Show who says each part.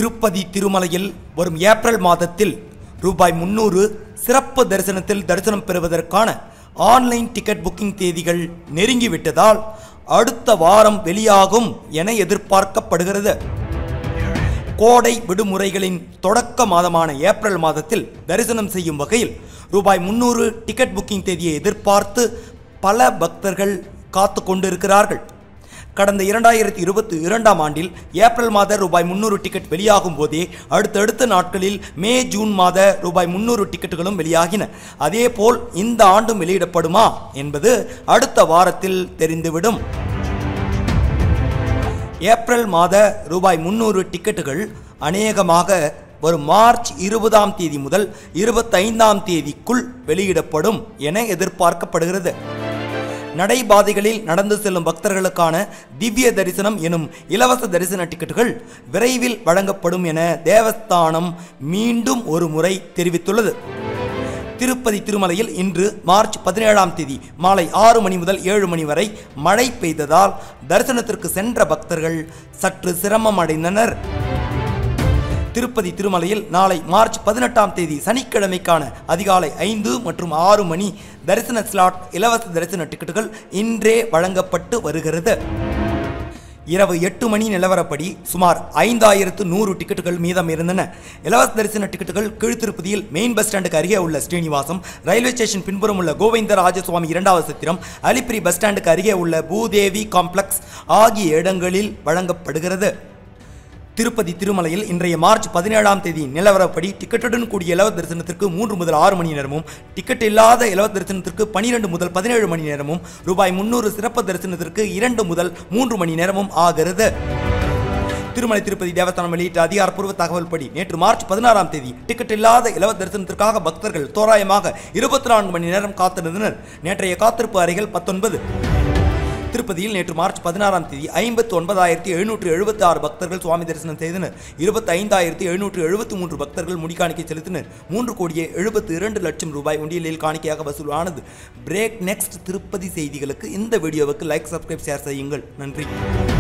Speaker 1: திருப்பதி திருமலையில் வரும் ஏப்ரல் மாதத்தில் ரூபாய் முன்னூறு சிறப்பு தரிசனத்தில் தரிசனம் பெறுவதற்கான ஆன்லைன் டிக்கெட் புக்கிங் தேதிகள் நெருங்கிவிட்டதால் அடுத்த வாரம் வெளியாகும் என எதிர்பார்க்கப்படுகிறது கோடை விடுமுறைகளின் தொடக்க மாதமான ஏப்ரல் மாதத்தில் தரிசனம் செய்யும் வகையில் ரூபாய் முன்னூறு டிக்கெட் புக்கிங் தேதியை எதிர்பார்த்து பல பக்தர்கள் காத்து கொண்டிருக்கிறார்கள் கடந்த இரண்டாயிரத்தி இருபத்தி இரண்டாம் ஆண்டில் ஏப்ரல் மாத ரூபாய் முன்னூறு டிக்கெட் வெளியாகும் போதே அடுத்தடுத்த நாட்களில் மே ஜூன் மாத ரூபாய் முன்னூறு டிக்கெட்டுகளும் வெளியாகின அதேபோல் இந்த ஆண்டும் வெளியிடப்படுமா என்பது அடுத்த வாரத்தில் தெரிந்துவிடும் ஏப்ரல் மாத ரூபாய் முன்னூறு டிக்கெட்டுகள் அநேகமாக வரும் மார்ச் இருபதாம் தேதி முதல் இருபத்தைந்தாம் தேதிக்குள் வெளியிடப்படும் என எதிர்பார்க்கப்படுகிறது நடைபாதைகளில் நடந்து செல்லும் பக்தர்களுக்கான திவ்ய தரிசனம் எனும் இலவச தரிசன டிக்கெட்டுகள் விரைவில் வழங்கப்படும் என தேவஸ்தானம் மீண்டும் ஒரு முறை தெரிவித்துள்ளது திருப்பதி திருமலையில் இன்று மார்ச் பதினேழாம் தேதி மாலை ஆறு மணி முதல் ஏழு மணி வரை மழை பெய்ததால் தரிசனத்திற்கு சென்ற பக்தர்கள் சற்று சிரமம் அடைந்தனர் திருப்பதி திருமலையில் நாளை மார்ச் பதினெட்டாம் தேதி சனிக்கிழமைக்கான அதிகாலை ஐந்து மற்றும் ஆறு மணி தரிசன ஸ்லாட் இலவச தரிசன டிக்கெட்டுகள் இன்றே வழங்கப்பட்டு வருகிறது இரவு எட்டு மணி நிலவரப்படி சுமார் ஐந்தாயிரத்து நூறு டிக்கெட்டுகள் மீதம் இருந்தன இலவச தரிசன டிக்கெட்டுகள் கீழ்த்திருப்பதியில் மெயின் பஸ் ஸ்டாண்டுக்கு அருகே உள்ள ஸ்ரீனிவாசம் ரயில்வே ஸ்டேஷன் பின்புறம் உள்ள கோவிந்த ராஜசுவாமி இரண்டாவது சத்திரம் அலிப்பிரி பஸ் ஸ்டாண்டுக்கு அருகே உள்ள பூதேவி காம்ப்ளெக்ஸ் ஆகிய இடங்களில் வழங்கப்படுகிறது திருப்பதி திருமலையில் இன்றைய மார்ச் பதினேழாம் தேதி நிலவரப்படி டிக்கெட்டுடன் கூடிய இலவச தரிசனத்திற்கு மூன்று முதல் ஆறு மணி நேரமும் டிக்கெட் இல்லாத இலவச தரிசனத்திற்கு பனிரெண்டு முதல் பதினேழு மணி நேரமும் ரூபாய் முன்னூறு சிறப்பு தரிசனத்திற்கு இரண்டு முதல் மூன்று மணி நேரமும் ஆகிறது திருமலை திருப்பதி தேவஸ்தானம் வெளியிட்ட அதிகாரப்பூர்வ தகவல் படி நேற்று மார்ச் பதினாறாம் தேதி டிக்கெட் இல்லாத இலவச தரிசனத்திற்காக பக்தர்கள் தோராயமாக இருபத்தி நான்கு மணி நேரம் காத்திருந்தனர் நேற்றைய காத்திருப்பு அறைகள் பத்தொன்பது திருப்பதியில் நேற்று மார்ச் பதினாறாம் தேதி ஐம்பத்தி ஒன்பதாயிரத்தி எழுநூற்று எழுபத்தி ஆறு பக்தர்கள் சுவாமி தரிசனம் செய்தனர் இருபத்தி ஐந்தாயிரத்தி எழுநூற்று எழுபத்தி மூன்று பக்தர்கள் முடிக்காணிக்கை செலுத்தினர் மூன்று கோடியே எழுபத்தி இரண்டு லட்சம் ரூபாய் உண்டியலில் காணிக்கையாக வசூலானது பிரேக் நெக்ஸ்ட் திருப்பதி செய்திகளுக்கு இந்த வீடியோவுக்கு லைக் சப்ஸ்கிரைப் ஷேர் செய்யுங்கள் நன்றி